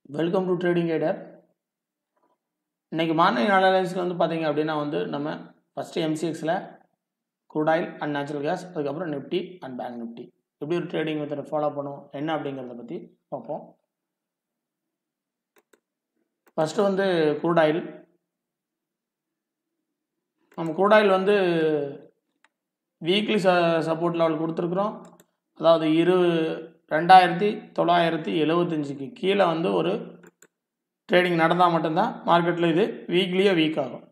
welcome to trading ஐடர் இன்றைக்கி morning அனலைஸில் வந்து பார்த்தீங்க அப்படின்னா வந்து நம்ம ஃபஸ்ட்டு எம்சிஎக்ஸில் crude oil and natural gas அதுக்கப்புறம் நிஃப்டி அண்ட் பேங்க் நிஃப்டி எப்படி ஒரு ட்ரேடிங் மெத்தடை ஃபாலோ பண்ணுவோம் என்ன அப்படிங்கிறத பற்றி பார்ப்போம் ஃபஸ்ட்டு வந்து crude oil நம்ம crude oil வந்து வீக்லி ச சப்போர்ட் லெவல் கொடுத்துருக்குறோம் அதாவது இரு ரெண்டாயிரத்தி தொள்ளாயிரத்தி எழுவத்தஞ்சுக்கு கீழே வந்து ஒரு ட்ரேடிங் நடந்தால் மட்டும்தான் மார்க்கெட்டில் இது வீக்லியே வீக் ஆகும்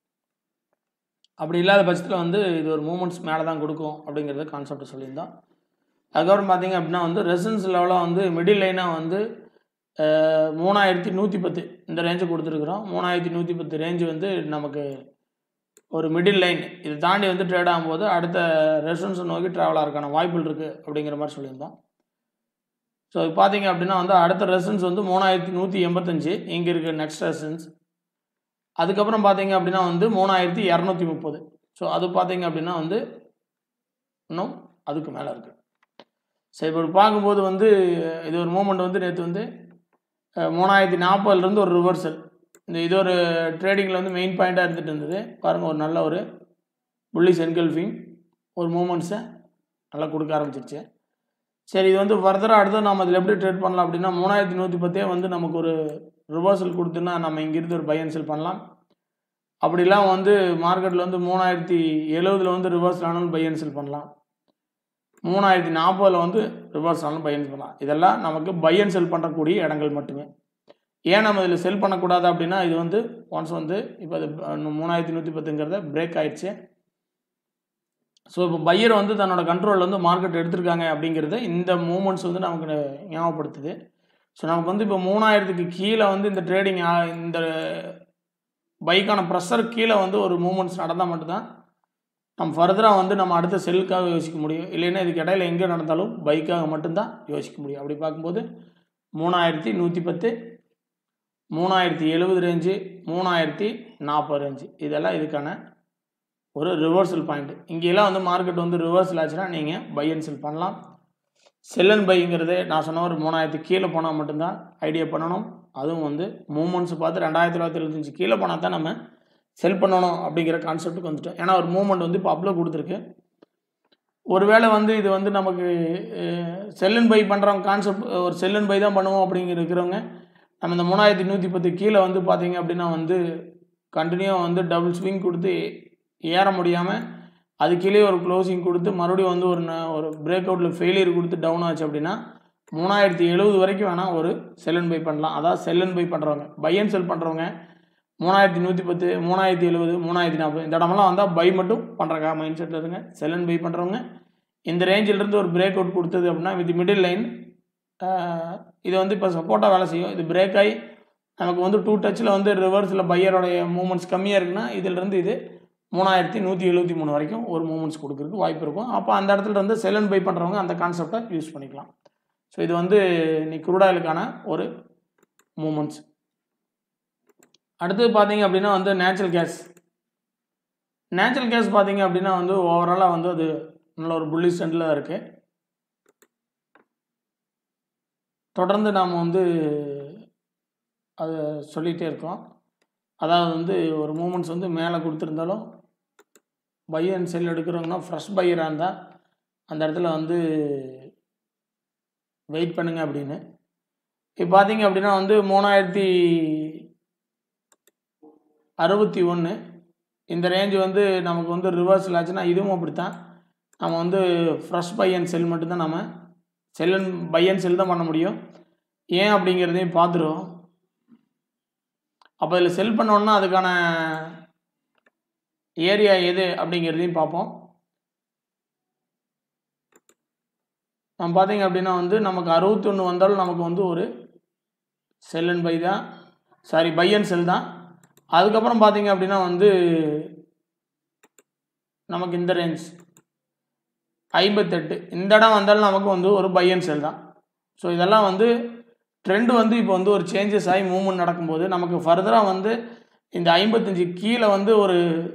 அப்படி இல்லாத பட்சத்தில் வந்து இது ஒரு மூமெண்ட்ஸ் மேலே தான் கொடுக்கும் அப்படிங்கிறது கான்செப்ட் சொல்லியிருந்தோம் அதுக்கப்புறம் பார்த்தீங்க அப்படின்னா வந்து ரெசன்ஸ் லெவலாக வந்து மிடில் லைனாக வந்து அஹ், மூணாயிரத்தி நூற்றி பத்து இந்த ரேஞ்சு கொடுத்துருக்குறோம் மூணாயிரத்தி நூற்றி பத்து ரேஞ்சு வந்து நமக்கு ஒரு மிடில் லைன் இது தாண்டி வந்து ட்ரேட் ஆகும்போது அடுத்த ரெசன்ஸை நோக்கி ட்ராவல் ஆகிறதுக்கான வாய்ப்புகள் இருக்குது அப்படிங்கிற மாதிரி சொல்லியிருந்தோம் ஸோ இப்போ பார்த்தீங்க அப்படின்னா வந்து அடுத்த ரெசன்ஸ் வந்து மூணாயிரத்தி நூற்றி எண்பத்தஞ்சு இங்கே இருக்குது நெக்ஸ்ட் ரெசன்ஸ் அதுக்கப்புறம் பார்த்தீங்க அப்படின்னா வந்து மூணாயிரத்தி இரநூத்தி முப்பது ஸோ அது பார்த்தீங்க அப்படின்னா வந்து இன்னும் அதுக்கு மேலே இருக்குது சரி இப்போ பார்க்கும்போது வந்து இது ஒரு மூமெண்ட் வந்து நேற்று வந்து அஹ், மூணாயிரத்தி நாற்பதுலேருந்து ஒரு ரிவர்சல் இந்த இது ஒரு ட்ரேடிங்கில் வந்து மெயின் பாயிண்ட்டாக இருந்துட்டு இருந்தது பாருங்கள் ஒரு நல்ல ஒரு புள்ளிஸ் என்கல்ஃபிங் ஒரு மூமெண்ட்ஸை நல்லா கொடுக்க ஆரம்பிச்சிருச்சு சரி இது வந்து ஃபர்தராக அடுத்து நம்ம அதில் எப்படி ட்ரேட் பண்ணலாம் அப்படின்னா மூணாயிரத்தி நூற்றி பத்தே வந்து நமக்கு ஒரு ரிவர்சல் கொடுத்துன்னா நம்ம இங்கிருந்து ஒரு பை அண்ட் செல் பண்ணலாம் அப்படிலாம் வந்து மார்க்கெட்டில் வந்து மூணாயிரத்தி எழுவதில் வந்து ரிவர்ஸ் ஆனாலும் பை அண்ட் செல் பண்ணலாம் மூணாயிரத்தி நாற்பதில் வந்து ரிவர்ஸ் ஆனாலும் பை அண்ட் செல் பண்ணலாம் இதெல்லாம் நமக்கு பை அண்ட் செல் பண்ணக்கூடிய இடங்கள் மட்டுமே ஏன் நம்ம இதில் செல் பண்ணக்கூடாது அப்படின்னா இது வந்து ஒன்ஸ் வந்து இப்போ அது மூணாயிரத்தி நூற்றி பத்துங்கிறத பிரேக் ஆயிடுச்சு ஸோ இப்போ பையர் வந்து தன்னோட கண்ட்ரோல் வந்து மார்க்கெட் எடுத்திருக்காங்க அப்படிங்கிறத இந்த மூமெண்ட்ஸ் வந்து நமக்கு ஞாபகப்படுத்துது ஸோ நமக்கு வந்து இப்போ மூணாயிரத்துக்கு கீழே வந்து இந்த ட்ரேடிங் இந்த பைக்கான ப்ரெஷர் கீழே வந்து ஒரு மூமெண்ட்ஸ் நடந்தால் மட்டும்தான் நம்ம ஃபர்தராக வந்து நம்ம அடுத்த செல்லுக்காக யோசிக்க முடியும் இல்லைன்னா இதுக்கு இடையில எங்கே நடந்தாலும் பைக்காக மட்டும்தான் யோசிக்க முடியும் அப்படி பார்க்கும்போது மூணாயிரத்தி நூற்றி பத்து மூணாயிரத்தி எழுபது ரேஞ்சு மூணாயிரத்தி நாற்பது ரேஞ்சு இதெல்லாம் இதுக்கான ஒரு ரிவர்சல் பாயிண்ட் இங்கெல்லாம் வந்து மார்க்கெட் வந்து ரிவர்சல் ஆச்சுன்னா நீங்கள் பை அண்ட் செல் பண்ணலாம் செல் அண்ட் பைங்கிறது நான் சொன்ன ஒரு மூணாயிரத்து கீழே போனால் மட்டும்தான் ஐடியா பண்ணணும் அதுவும் வந்து மூமெண்ட்ஸ் பார்த்து ரெண்டாயிரத்தி தொள்ளாயிரத்தி எழுபத்தஞ்சு கீழே போனால் தான் நம்ம செல் பண்ணணும் அப்படிங்கிற கான்செப்ட்டுக்கு வந்துட்டோம் ஏன்னா ஒரு மூமெண்ட் வந்து இப்போ அப்லோ கொடுத்துருக்கு ஒருவேளை வந்து இது வந்து நமக்கு செல் அண்ட் பை பண்ணுறவங்க கான்செப்ட் ஒரு செல் அண்ட் பை தான் பண்ணுவோம் அப்படிங்கிற இருக்கிறவங்க நம்ம இந்த மூணாயிரத்தி நூற்றி பத்து கீழே வந்து பார்த்தீங்க அப்படின்னா வந்து கண்டினியூ வந்து டபுள் ஸ்விங் கொடுத்து ஏற முடியாமல் அது கீழே ஒரு க்ளோசிங் கொடுத்து மறுபடியும் வந்து ஒரு ந- ஒரு பிரேக் அவுட்டில் ஃபெயிலியர் கொடுத்து டவுன் ஆச்சு அப்படின்னா மூணாயிரத்தி எழுபது வரைக்கும் வேணால் ஒரு செல் அண்ட் பை பண்ணலாம் அதாவது செல் அண்ட் பை பண்ணுறவங்க பை அண்ட் செல் பண்ணுறவங்க மூணாயிரத்தி நூற்றி பத்து மூணாயிரத்தி எழுபது மூணாயிரத்தி நாற்பது இந்த இடமெல்லாம் வந்தால் பை மட்டும் பண்ணுறக்கா மைண்ட் செட்டில் இருங்க செல் அண்ட் பை பண்ணுறவங்க இந்த ரேஞ்சிலிருந்து ஒரு பிரேக் அவுட் கொடுத்தது அப்படின்னா வித் மிடில் லைன் இது வந்து இப்போ சப்போர்ட்டாக வேலை செய்யும் இது பிரேக் ஆகி நமக்கு வந்து டூ டச்சில் வந்து ரிவர்ஸில் பையரோடைய மூமெண்ட்ஸ் கம்மியாக இருக்குன்னா இதிலிருந்து இது மூணாயிரத்தி நூற்றி எழுபத்தி மூணு வரைக்கும் ஒரு மூமெண்ட்ஸ் கொடுக்கறதுக்கு வாய்ப்பு இருக்கும் அப்போ அந்த இடத்துல இருந்து செல் அண்ட் பை பண்ணுறவங்க அந்த கான்செப்டை யூஸ் பண்ணிக்கலாம் ஸோ இது வந்து இன்னைக்கு குரூடாயிலுக்கான ஒரு மூமெண்ட்ஸ் அடுத்தது பார்த்தீங்க அப்படின்னா வந்து நேச்சுரல் கேஸ் நேச்சுரல் கேஸ் பார்த்தீங்க அப்படின்னா வந்து ஓவராலாக வந்து அது நல்ல ஒரு புள்ளி ஸ்டண்டில் தான் இருக்குது தொடர்ந்து நாம் வந்து அதை சொல்லிகிட்டே இருக்கோம் அதாவது வந்து ஒரு மூமெண்ட்ஸ் வந்து மேலே கொடுத்துருந்தாலும் பை அண்ட் செல் எடுக்கிறவங்கன்னா ஃப்ரெஷ் பையராக இருந்தால் அந்த இடத்துல வந்து வெயிட் பண்ணுங்க அப்படின்னு இப்போ பார்த்தீங்க அப்படின்னா வந்து மூணாயிரத்தி அறுபத்தி ஒன்று இந்த ரேஞ்ச் வந்து நமக்கு வந்து ரிவர்சல் ஆச்சுன்னா இதுவும் அப்படித்தான் நம்ம வந்து ஃப்ரெஷ் பை அண்ட் செல் மட்டும்தான் நம்ம sell and buy and sell தான் பண்ண முடியும் ஏன் அப்படிங்கிறதையும் பார்த்துருவோம் அப்போ இதில் செல் பண்ணோன்னா அதுக்கான ஏரியா எது அப்படிங்கிறதையும் பார்ப்போம் நம்ம பார்த்தீங்க அப்படின்னா வந்து நமக்கு அறுபத்தொன்று வந்தாலும் நமக்கு வந்து ஒரு செல் அண்ட் பை தான் சாரி பை அண்ட் செல் தான் அதுக்கப்புறம் பார்த்தீங்க அப்படின்னா வந்து நமக்கு இந்த ரேஞ்ச் ஐம்பத்தெட்டு இந்த இடம் வந்தாலும் நமக்கு வந்து ஒரு பை அண்ட் செல் தான் ஸோ இதெல்லாம் வந்து ட்ரெண்ட் வந்து இப்போ வந்து ஒரு சேஞ்சஸ் ஆகி மூவ்மெண்ட் நடக்கும்போது நமக்கு ஃபர்தராக வந்து இந்த ஐம்பத்தஞ்சு கீழே வந்து ஒரு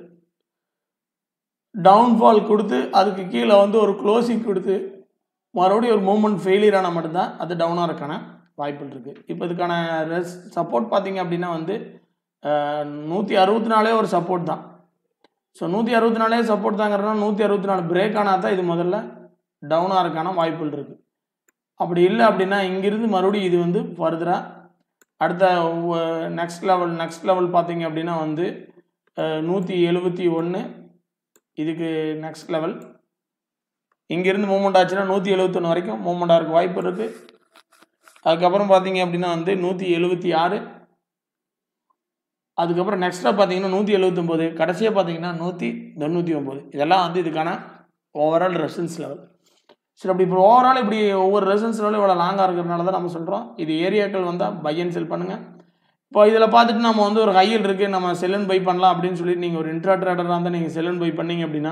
டவுன்ஃபால் கொடுத்து அதுக்கு கீழே வந்து ஒரு க்ளோசிங் கொடுத்து மறுபடியும் ஒரு மூமெண்ட் ஃபெயிலியர் ஆனால் மட்டும்தான் அது டவுனாக இருக்கான வாய்ப்புகள் இருக்குது இப்போ இதுக்கான ரெஸ் சப்போர்ட் பார்த்தீங்க அப்படின்னா வந்து நூற்றி அறுபத்தி நாலே ஒரு சப்போர்ட் தான் ஸோ நூற்றி அறுபத்தி நாலே சப்போர்ட் தாங்கிறதுனா நூற்றி அறுபத்தி நாலு பிரேக் ஆனால் தான் இது முதல்ல டவுனாக இருக்கான வாய்ப்புகள் இருக்குது அப்படி இல்லை அப்படின்னா இங்கிருந்து மறுபடியும் இது வந்து ஃபர்தராக அடுத்த நெக்ஸ்ட் லெவல் நெக்ஸ்ட் லெவல் பார்த்தீங்க அப்படின்னா வந்து நூற்றி எழுபத்தி ஒன்று இதுக்கு நெக்ஸ்ட் லெவல் இங்கேருந்து மூமெண்ட் ஆச்சுன்னா நூற்றி எழுபத்தொன்று வரைக்கும் மூமெண்ட் ஆகிறதுக்கு வாய்ப்பு இருக்குது அதுக்கப்புறம் பார்த்தீங்க அப்படின்னா வந்து நூற்றி எழுபத்தி ஆறு அதுக்கப்புறம் நெக்ஸ்ட்டாக பார்த்தீங்கன்னா நூற்றி எழுபத்தொம்போது கடைசியாக பார்த்தீங்கன்னா நூற்றி தொண்ணூற்றி ஒம்பது இதெல்லாம் வந்து இதுக்கான ஓவரால் ரெசன்ஸ் லெவல் சரி அப்படி இப்போ ஓவரால் இப்படி ஒவ்வொரு ரெசன்ஸ் லெவலும் இவ்வளோ லாங்காக இருக்கிறனால தான் நம்ம சொல்கிறோம் இது ஏரியாக்கள் வந்தால் பை அண்ட் செல் பண்ணுங்கள் இப்போ இதில் பார்த்துட்டு நம்ம வந்து ஒரு ஹையில் இருக்குது நம்ம செல் அண்ட் பை பண்ணலாம் அப்படின்னு சொல்லிட்டு நீங்கள் ஒரு இன்ட்ரா ட்ரேடராக இருந்தால் நீங்கள் செல் அண்ட் பை பண்ணீங்க அப்படின்னா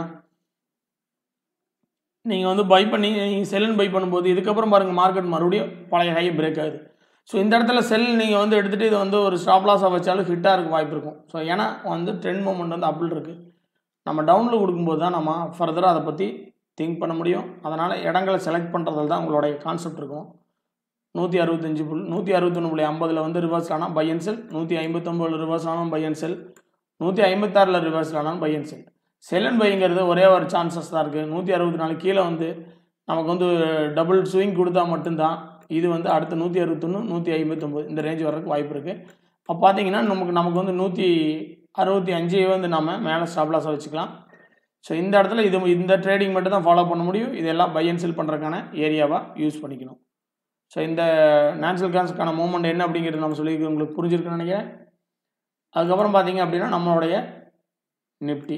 நீங்கள் வந்து பை பண்ணி நீங்கள் செல் அண்ட் பை பண்ணும்போது இதுக்கப்புறம் பாருங்கள் மார்க்கெட் மறுபடியும் பழைய ஹை பிரேக் ஆகுது ஸோ இந்த இடத்துல செல் நீங்கள் வந்து எடுத்துகிட்டு இதை வந்து ஒரு ஸ்டாப் லாஸாக வச்சாலும் ஹிட்டாக இருக்க வாய்ப்பு இருக்கும் ஸோ ஏன்னா வந்து ட்ரெண்ட் மூமெண்ட் வந்து அப்பிள் இருக்குது நம்ம டவுனில் கொடுக்கும்போது தான் நம்ம ஃபர்தராக அதை பற்றி திங்க் பண்ண முடியும் அதனால் இடங்களை செலக்ட் பண்ணுறதுல தான் உங்களுடைய கான்செப்ட் இருக்கும் நூற்றி அறுபத்தஞ்சு புல் நூற்றி அறுபத்தொன்று புள்ளி ஐம்பதில் வந்து ரிவர்ஸ் ஆனால் பை அண்ட் செல் நூற்றி ஐம்பத்தொம்பதில் ரிவர்ஸ் ஆனாலும் பை அண்ட் செல் நூற்றி ஐம்பத்தாறில் ரிவர்ஸ் ஆனாலும் buy and sell sell and பைங்கிறது ஒரே ஒரு சான்சஸ் தான் இருக்குது நூற்றி அறுபத்தி நாலு கீழே வந்து நமக்கு வந்து டபுள் ஸ்விங் கொடுத்தா மட்டும்தான் இது வந்து அடுத்த நூற்றி அறுபத்தொன்று நூற்றி ஐம்பத்தொம்போது இந்த ரேஞ்ச் வர்றதுக்கு வாய்ப்பு இருக்குது அப்போ பார்த்தீங்கன்னா நமக்கு நமக்கு வந்து நூற்றி அறுபத்தி அஞ்சே வந்து நம்ம மேலே ஸ்டாப் லாஸாக வச்சுக்கலாம் ஸோ இந்த இடத்துல இது இந்த ட்ரேடிங் மட்டும் தான் ஃபாலோ பண்ண முடியும் இதெல்லாம் பை அண்ட் செல் பண்ணுறதுக்கான ஏரியாவாக யூஸ் பண்ணிக்கணும் ஸோ இந்த நேச்சுரல் கேன்ஸுக்கான மூமெண்ட் என்ன அப்படிங்கிறது நம்ம சொல்லி உங்களுக்கு புரிஞ்சிருக்குன்னு நினைக்கிறேன் அதுக்கப்புறம் பார்த்தீங்க அப்படின்னா நம்மளுடைய நிஃப்டி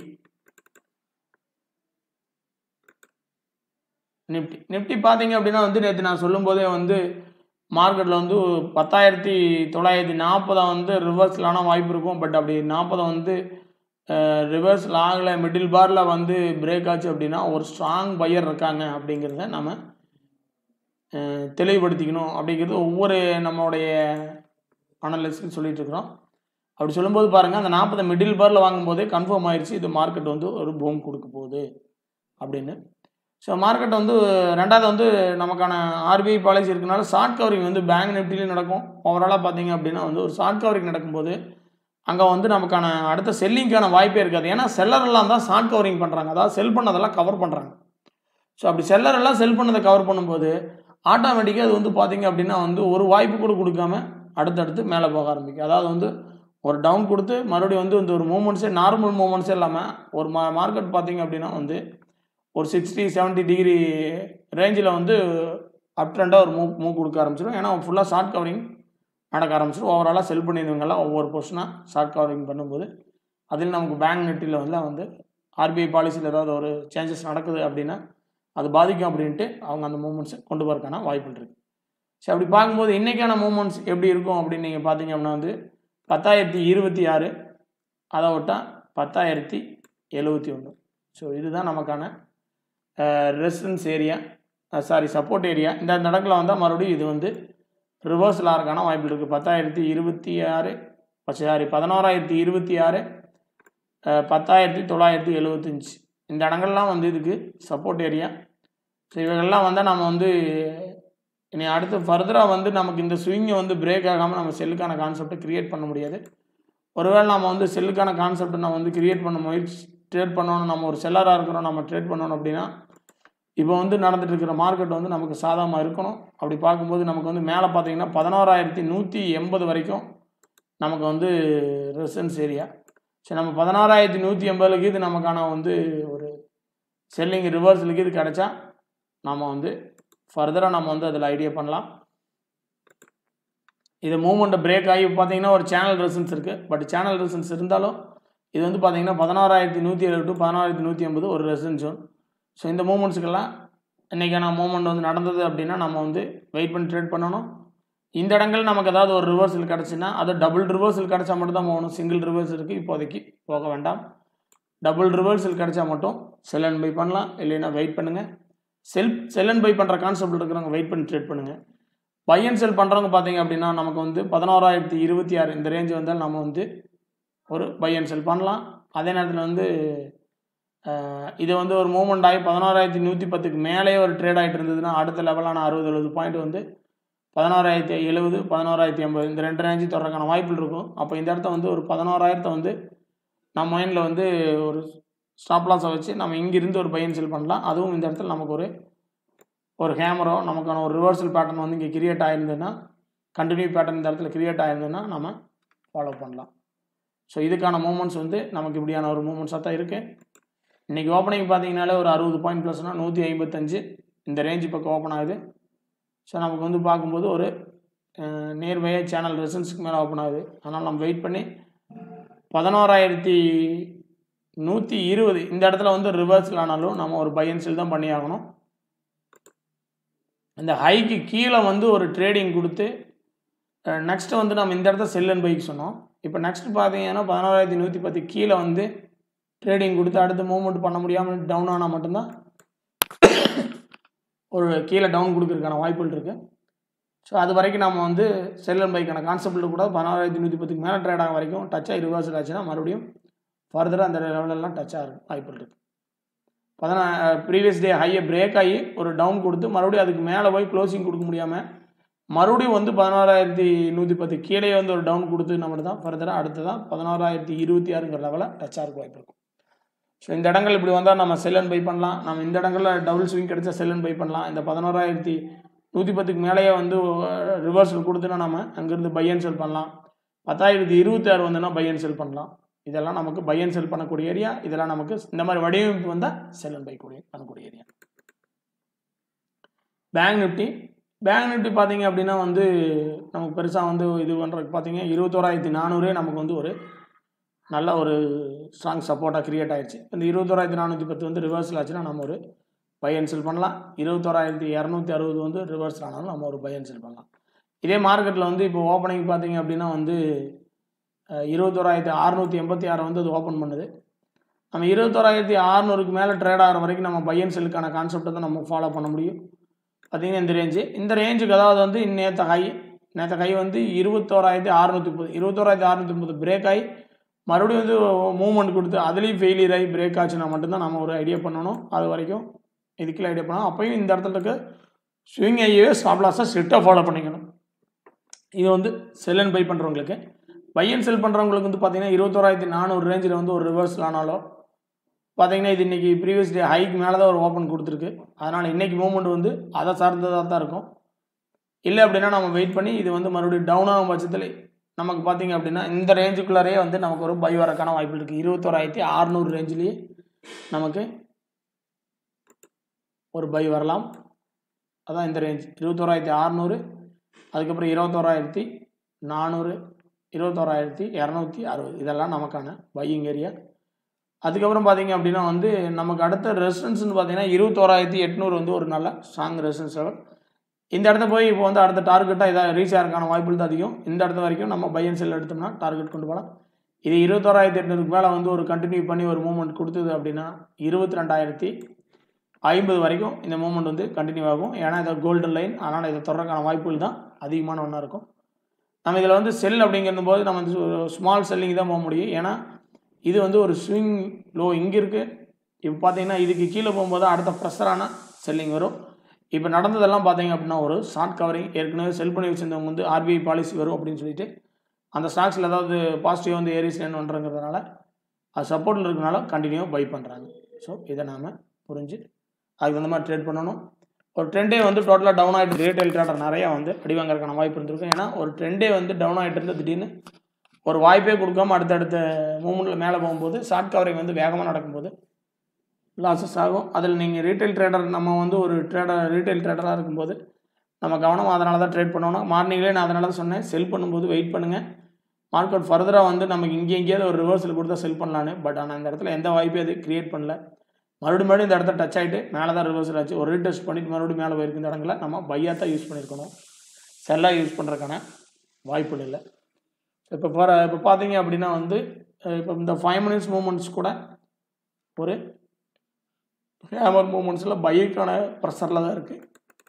நிஃப்டி நிஃப்டி பார்த்தீங்க அப்படின்னா வந்து நேற்று நான் சொல்லும்போதே வந்து மார்க்கெட்டில் வந்து பத்தாயிரத்தி தொள்ளாயிரத்தி நாற்பதை வந்து ரிவர்ஸில் ஆனால் வாய்ப்பு இருக்கும் பட் அப்படி நாற்பதை வந்து ரிவர்ஸில் ஆகலை மிடில் பாரில் வந்து பிரேக் ஆச்சு அப்படின்னா ஒரு ஸ்ட்ராங் பையர் இருக்காங்க அப்படிங்கிறத நம்ம தெளிவுபடுத்திக்கணும் அப்படிங்கிறது ஒவ்வொரு நம்மளுடைய அனலிஸ்ட்டும் சொல்லிட்டு இருக்கிறோம் அப்படி சொல்லும்போது பாருங்கள் அந்த நாற்பது மிடில் பாரில் வாங்கும்போதே கன்ஃபார்ம் ஆயிடுச்சு இது மார்க்கெட் வந்து ஒரு பூம் கொடுக்க போகுது அப்படின்னு ஸோ மார்க்கெட் வந்து ரெண்டாவது வந்து நமக்கான ஆர்பிஐ பாலிசி இருக்கனால ஷார்ட் கவரிங் வந்து பேங்க் நிஃப்டிலையும் நடக்கும் ஓவராலாக பார்த்தீங்க அப்படின்னா வந்து ஒரு ஷார்ட் கவரிங் நடக்கும்போது அங்கே வந்து நமக்கான அடுத்த செல்லிங்க்கான வாய்ப்பே இருக்காது ஏன்னா செல்லரெல்லாம் தான் ஷார்ட் கவரிங் பண்ணுறாங்க அதாவது செல் பண்ணதெல்லாம் கவர் பண்ணுறாங்க ஸோ அப்படி செல்லர் எல்லாம் செல் பண்ணதை கவர் பண்ணும்போது ஆட்டோமேட்டிக்காக அது வந்து பார்த்தீங்க அப்படின்னா வந்து ஒரு வாய்ப்பு கூட கொடுக்காம அடுத்தடுத்து மேலே போக ஆரம்பிக்கும் அதாவது வந்து ஒரு டவுன் கொடுத்து மறுபடியும் வந்து இந்த ஒரு மூமெண்ட்ஸே நார்மல் மூமெண்ட்ஸே இல்லாமல் ஒரு மா மார்க்கெட் பார்த்தீங்க அப்படின்னா வந்து ஒரு சிக்ஸ்டி செவன்ட்டி டிகிரி ரேஞ்சில் வந்து அப் ட்ரெண்டாக ஒரு மூவ் மூவ் கொடுக்க ஆரம்பிச்சிடும் ஏன்னா ஃபுல்லாக ஷார்ட் கவரிங் நடக்க ஆரம்பிச்சிடும் ஓவராலாக செல் பண்ணியிருந்தவங்கெல்லாம் ஒவ்வொரு பொர்ஷனாக ஷார்ட் கவரிங் பண்ணும்போது அதில் நமக்கு பேங்க் நெட்டில் வந்து வந்து ஆர்பிஐ பாலிசியில் ஏதாவது ஒரு சேஞ்சஸ் நடக்குது அப்படின்னா அது பாதிக்கும் அப்படின்ட்டு அவங்க அந்த மூமெண்ட்ஸை கொண்டு வரக்கான வாய்ப்பு இருக்குது சரி அப்படி பார்க்கும்போது இன்றைக்கான மூமெண்ட்ஸ் எப்படி இருக்கும் அப்படின்னு நீங்கள் பார்த்தீங்க அப்படின்னா வந்து பத்தாயிரத்தி இருபத்தி ஆறு அதை விட்டால் பத்தாயிரத்தி எழுபத்தி ஒன்று ஸோ இதுதான் நமக்கான resistance area sorry support area இந்த நடக்கில் வந்தால் மறுபடியும் இது வந்து ரிவர்ஸில் ஆகிறக்கான வாய்ப்பு இருக்குது பத்தாயிரத்தி இருபத்தி ஆறு சாரி பதினோராயிரத்தி இருபத்தி ஆறு பத்தாயிரத்தி தொள்ளாயிரத்தி எழுபத்தஞ்சி இந்த இடங்கள்லாம் வந்து இதுக்கு சப்போர்ட் ஏரியா ஸோ இவைகள்லாம் வந்தால் நம்ம வந்து இனி அடுத்து ஃபர்தராக வந்து நமக்கு இந்த ஸ்விங்கை வந்து பிரேக் ஆகாமல் நம்ம செல்லுக்கான கான்செப்டை க்ரியேட் பண்ண முடியாது ஒருவேளை நம்ம வந்து செல்லுக்கான கான்செப்டை நம்ம வந்து க்ரியேட் பண்ண முயற்சி ட்ரேட் பண்ணணும் நம்ம ஒரு செல்லராக இருக்கிறோம் நம்ம ட்ரேட் பண்ணணும் அப்படின்னா இப்போ வந்து நடந்துட்டு இருக்கிற மார்க்கெட் வந்து நமக்கு சாதகமாக இருக்கணும் அப்படி பார்க்கும்போது நமக்கு வந்து மேலே பார்த்தீங்கன்னா பதினோராயிரத்தி நூற்றி எண்பது வரைக்கும் நமக்கு வந்து ரெசன்ஸ் ஏரியா சரி நம்ம பதினாறாயிரத்தி நூற்றி எண்பதுக்கு இது நமக்கான வந்து ஒரு செல்லிங் ரிவர்ஸலுக்கு இது கிடச்சா நம்ம வந்து ஃபர்தராக நம்ம வந்து அதில் ஐடியா பண்ணலாம் இது மூமெண்ட்டை பிரேக் ஆகி பார்த்தீங்கன்னா ஒரு சேனல் ரெசன்ஸ் இருக்குது பட் சேனல் ரெசன்ஸ் இருந்தாலும் இது வந்து பார்த்தீங்கன்னா பதினாறாயிரத்தி நூற்றி எழுபது டு பதினாறாயிரத்தி நூற்றி ஐம்பது ஒரு ரெசன்ஸ் ஜோன் ஸோ இந்த மூமெண்ட்ஸுக்கெல்லாம் இன்றைக்கான மூமெண்ட் வந்து நடந்தது அப்படின்னா நம்ம வந்து வெயிட் பண்ணி ட்ரேட் பண்ணணும் இந்த இடங்கள் நமக்கு ஏதாவது ஒரு ரிவர்சல் கிடச்சுன்னா அது டபுள் ரிவர்சல் கிடச்சா மட்டும் தான் போகணும் சிங்கிள் ரிவர்சலுக்கு இப்போதைக்கு போக வேண்டாம் டபுள் ரிவர்சல் கிடச்சா மட்டும் செல் அண்ட் பை பண்ணலாம் இல்லைன்னா வெயிட் பண்ணுங்கள் செல் செல் அண்ட் பை பண்ணுற கான்செப்ட் இருக்கிறவங்க வெயிட் பண்ணி ட்ரேட் பண்ணுங்கள் பை அண்ட் செல் பண்ணுறவங்க பார்த்தீங்க அப்படின்னா நமக்கு வந்து பதினோராயிரத்தி இருபத்தி ஆறு இந்த ரேஞ்ச் வந்தால் நம்ம வந்து ஒரு பை அண்ட் செல் பண்ணலாம் அதே நேரத்தில் வந்து இது வந்து ஒரு மூவ்மெண்ட் ஆகி பதினோராயிரத்தி நூற்றி பத்துக்கு மேலேயே ஒரு ட்ரேட் ஆகிட்டு இருந்ததுன்னா அடுத்த லெவலான அறுபது எழுபது பாயிண்ட் வந்து பதினோராயிரத்தி எழுபது பதினோராயிரத்தி ஐம்பது இந்த ரெண்டு ரேஞ்சு தொடர்றதுக்கான வாய்ப்புகள் இருக்கும் அப்போ இந்த இடத்த வந்து ஒரு பதினோராயிரத்தை வந்து நம்ம மைண்டில் வந்து ஒரு ஸ்டாப் லாஸை வச்சு நம்ம இங்கிருந்து ஒரு பையன் செல் பண்ணலாம் அதுவும் இந்த இடத்துல நமக்கு ஒரு ஒரு ஹேமரோ நமக்கான ஒரு ரிவர்சல் பேட்டர்ன் வந்து இங்கே கிரியேட் ஆயிருந்ததுன்னா கண்டினியூ பேட்டர்ன் இந்த இடத்துல கிரியேட் ஆயிருந்ததுன்னா நம்ம ஃபாலோ பண்ணலாம் ஸோ இதுக்கான மூமெண்ட்ஸ் வந்து நமக்கு இப்படியான ஒரு மூமெண்ட்ஸாக தான் இருக்குது இன்றைக்கி ஓப்பனிங் பார்த்தீங்கனாலே ஒரு அறுபது பாயிண்ட் ப்ளஸ்னால் நூற்றி ஐம்பத்தஞ்சு இந்த ரேஞ்சு பக்கம் ஓப்பன் ஆகுது ஸோ நமக்கு வந்து பார்க்கும்போது ஒரு நியர்பையாக சேனல் ரெசன்ஸுக்கு மேலே ஓப்பன் ஆகுது அதனால் நம்ம வெயிட் பண்ணி பதினோராயிரத்தி நூற்றி இருபது இந்த இடத்துல வந்து ரிவர்ஸில் ஆனாலும் நம்ம ஒரு பை அண்ட் செல் தான் பண்ணி ஆகணும் இந்த ஹைக்கு கீழே வந்து ஒரு ட்ரேடிங் கொடுத்து நெக்ஸ்ட்டு வந்து நம்ம இந்த இடத்த செல் அண்ட் பைக்கு சொன்னோம் இப்போ நெக்ஸ்ட் பார்த்தீங்கன்னா பதினோராயிரத்தி நூற்றி பத்து கீழே வந்து ட்ரேடிங் கொடுத்து அடுத்து மூவ்மெண்ட் பண்ண முடியாமல் டவுன் ஆனால் மட்டும்தான் ஒரு கீழே டவுன் கொடுக்கறதுக்கான வாய்ப்புகள் இருக்குது ஸோ அது வரைக்கும் நம்ம வந்து செல் அண்ட் பைக்கான கான்செப்டில் கூட பதினாறாயிரத்தி நூற்றி பத்துக்கு மேலே ட்ரேட் ஆக வரைக்கும் டச் ஆகி ரிவர்சல் ஆச்சுன்னா மறுபடியும் ஃபர்தராக அந்த லெவலெல்லாம் டச் ஆகும் வாய்ப்புகள் இருக்குது பதினா ப்ரீவியஸ் டே ஹையை பிரேக் ஆகி ஒரு டவுன் கொடுத்து மறுபடியும் அதுக்கு மேலே போய் க்ளோசிங் கொடுக்க முடியாமல் மறுபடியும் வந்து பதினாறாயிரத்தி நூற்றி பத்து கீழே வந்து ஒரு டவுன் கொடுத்து நம்ம தான் ஃபர்தராக அடுத்ததான் பதினாறாயிரத்தி இருபத்தி ஆறுங்கிற லெவலில் டச் ஆகிறதுக்கு வாய்ப்பு இருக்கும் ஸோ இந்த இடங்கள் இப்படி வந்தால் நம்ம செல் அண்ட் பை பண்ணலாம் நம்ம இந்த இடங்களில் டபுள் ஸ்விங் கிடைச்சா செல் அண்ட் பை பண்ணலாம் இந்த பதினோராயிரத்தி நூற்றி பத்துக்கு மேலேயே வந்து ரிவர்சல் கொடுத்துனா நம்ம அங்கேருந்து பை அண்ட் செல் பண்ணலாம் பத்தாயிரத்தி இருபத்தி ஆறு வந்துன்னா பை அண்ட் செல் பண்ணலாம் இதெல்லாம் நமக்கு பை அண்ட் செல் பண்ணக்கூடிய ஏரியா இதெல்லாம் நமக்கு இந்த மாதிரி வடிவமைப்பு வந்தால் செல் அண்ட் பை கூடிய பண்ணக்கூடிய area bank Nifty bank Nifty பார்த்தீங்க அப்படின்னா வந்து நமக்கு பெருசாக வந்து இது பண்ணுறதுக்கு பார்த்தீங்க இருபத்தோராயிரத்தி நானூறே நமக்கு வந்து ஒரு நல்ல ஒரு ஸ்ட்ராங் சப்போர்ட்டாக க்ரியேட் ஆயிடுச்சு இந்த இருபத்தோராயிரத்தி நானூற்றி பத்து வந்து ரிவர்ஸில் ஆச்சுன்னா நம்ம ஒரு பை அண்ட் செல் பண்ணலாம் இருபத்தோராயிரத்தி இரநூத்தி அறுபது வந்து ரிவர்ஸ் ஆனாலும் நம்ம ஒரு பை அண்ட் செல் பண்ணலாம் இதே மார்க்கெட்டில் வந்து இப்போ ஓப்பனிங் பார்த்தீங்க அப்படின்னா வந்து இருபத்தோராயிரத்தி அறநூற்றி எண்பத்தி ஆறை வந்து அது ஓப்பன் பண்ணுது நம்ம இருபத்தோராயிரத்தி அறநூறுக்கு மேலே ட்ரேட் ஆகிற வரைக்கும் நம்ம பை அண்ட் செல்லுக்கான கான்செப்டை தான் நம்ம ஃபாலோ பண்ண முடியும் பார்த்தீங்கன்னா இந்த ரேஞ்சு இந்த ரேஞ்சுக்கு அதாவது வந்து நேற்று ஹை நேற்று ஹை வந்து இருபத்தோராயிரத்தி அறநூற்றி முப்பது இருபத்தோராயிரத்தி அறநூற்றி முப்பது பிரேக் ஆகி மறுபடியும் வந்து மூவ்மெண்ட் கொடுத்து அதுலேயும் ஃபெயிலியர் ஆகி பிரேக் ஆச்சுன்னா மட்டும்தான் நம்ம ஒரு ஐடியா பண்ணணும் அது வரைக்கும் இதுக்குள்ள ஐடியா பண்ணணும் அப்பையும் இந்த இடத்துல இருக்க ஸ்விங் ஐயே ஸ்டாப் லாஸாக ஸ்ட்ரிக்டாக ஃபாலோ பண்ணிக்கணும் இது வந்து செல் அண்ட் பை பண்ணுறவங்களுக்கு பை அண்ட் செல் பண்ணுறவங்களுக்கு வந்து பார்த்தீங்கன்னா இருபத்தோராயிரத்தி நானூறு ரேஞ்சில் வந்து ஒரு ரிவர்ஸில் ஆனாலும் பார்த்தீங்கன்னா இது இன்றைக்கி ப்ரீவியஸ் டே ஹைக்கு மேலே தான் ஒரு ஓப்பன் கொடுத்துருக்கு அதனால் இன்றைக்கி மூவ்மெண்ட் வந்து அதை சார்ந்ததாக தான் இருக்கும் இல்லை அப்படின்னா நம்ம வெயிட் பண்ணி இது வந்து மறுபடியும் டவுன் ஆகும் பட்சத்தில் நமக்கு பார்த்தீங்க அப்படின்னா இந்த ரேஞ்சுக்குள்ளாரே வந்து நமக்கு ஒரு பை வரக்கான வாய்ப்பு இருக்குது இருபத்தோராயிரத்தி அறநூறு ரேஞ்சிலேயே நமக்கு ஒரு பை வரலாம் அதான் இந்த ரேஞ்ச் இருபத்தோராயிரத்தி அறநூறு அதுக்கப்புறம் இருபத்தோராயிரத்தி நானூறு இருபத்தோராயிரத்தி இரநூத்தி அறுபது இதெல்லாம் நமக்கான பையிங் ஏரியா அதுக்கப்புறம் பார்த்தீங்க அப்படின்னா வந்து நமக்கு அடுத்த ரெசிடன்ஸ்னு பார்த்தீங்கன்னா இருபத்தோராயிரத்தி எட்நூறு வந்து ஒரு நல்ல ஸ்ட்ராங் ரெசிடன்ஸ் லெவல் இந்த இடத்த போய் இப்போ வந்து அடுத்த டார்கெட்டாக இதாக ரீச் ஆகிறதுக்கான வாய்ப்புகள் தான் அதிகம் இந்த இடத்த வரைக்கும் நம்ம பை அண்ட் செல் எடுத்தோம்னா டார்கெட் கொண்டு போகலாம் இது இருபத்தோராயிரத்தி எட்நூறுக்கு மேலே வந்து ஒரு கண்டினியூ பண்ணி ஒரு மூவ்மெண்ட் கொடுத்தது அப்படின்னா இருபத்தி ரெண்டாயிரத்தி ஐம்பது வரைக்கும் இந்த மூவ்மெண்ட் வந்து கண்டினியூ ஆகும் ஏன்னா இது கோல்டன் லைன் அதனால் இதை தொடர்றதுக்கான வாய்ப்புகள் தான் அதிகமான ஒன்றா இருக்கும் நம்ம இதில் வந்து செல் அப்படிங்கிற போது நம்ம வந்து ஸ்மால் செல்லிங் தான் போக முடியும் ஏன்னா இது வந்து ஒரு ஸ்விங் லோ இங்கே இருக்குது இப்போ பார்த்தீங்கன்னா இதுக்கு கீழே போகும்போது அடுத்த ப்ரெஷரான செல்லிங் வரும் இப்போ நடந்ததெல்லாம் பார்த்தீங்க அப்படின்னா ஒரு ஷார்ட் கவரிங் ஏற்கனவே செல் பண்ணி வச்சிருந்தவங்க வந்து ஆர்பிஐ பாலிசி வரும் அப்படின்னு சொல்லிட்டு அந்த ஸ்டாக்ஸில் ஏதாவது பாசிட்டிவ் வந்து ஏரிஸ் என்ன பண்ணுறங்கிறதுனால அது சப்போர்ட்டில் இருக்கனால கண்டினியூவாக பை பண்ணுறாங்க ஸோ இதை நாம் புரிஞ்சு அதுக்கு அந்த மாதிரி ட்ரேட் பண்ணணும் ஒரு ட்ரெண்டே வந்து டோட்டலாக டவுன் ஆகிட்டு ரீட்டைல் ட்ரேடர் நிறையா வந்து அடி வாங்குறதுக்கான வாய்ப்பு இருந்திருக்கும் ஏன்னா ஒரு ட்ரெண்டே வந்து டவுன் ஆகிட்டு இருந்து திடீர்னு ஒரு வாய்ப்பே கொடுக்காம அடுத்தடுத்த மூமெண்ட்டில் மேலே போகும்போது ஷார்ட் கவரிங் வந்து வேகமாக நடக்கும்போது லாஸஸ் ஆகும் அதில் நீங்கள் ரீட்டைல் ட்ரேடர் நம்ம வந்து ஒரு ட்ரேடர் ரீட்டைல் ட்ரேடராக இருக்கும்போது நம்ம கவனம் அதனால தான் ட்ரேட் பண்ணணும் மார்னிங்லேயே நான் அதனால தான் சொன்னேன் செல் பண்ணும்போது வெயிட் பண்ணுங்கள் மார்க்கெட் ஃபர்தராக வந்து நமக்கு இங்கே எங்கேயாவது ஒரு ரிவர்சல் கொடுத்தா செல் பண்ணலான்னு பட் ஆனால் இந்த இடத்துல எந்த வாய்ப்பையும் அது கிரியேட் பண்ணல மறுபடியும் மறுபடியும் இந்த இடத்த டச் ஆகிட்டு மேலே தான் ரிவர்சல் ஆச்சு ஒரு ரீடெஸ்ட் பண்ணிட்டு மறுபடியும் மேலே போயிருக்கு இந்த இடங்களில் நம்ம பையாக தான் யூஸ் பண்ணியிருக்கணும் செல்லாக யூஸ் பண்ணுறதுக்கான வாய்ப்புகள் இல்லை இப்போ போகிற இப்போ பார்த்தீங்க அப்படின்னா வந்து இப்போ இந்த ஃபைவ் மினிட்ஸ் மூமெண்ட்ஸ் கூட ஒரு ஹேமர் மூமெண்ட்ஸில் பைக்கான ப்ரெஷரில் தான் இருக்குது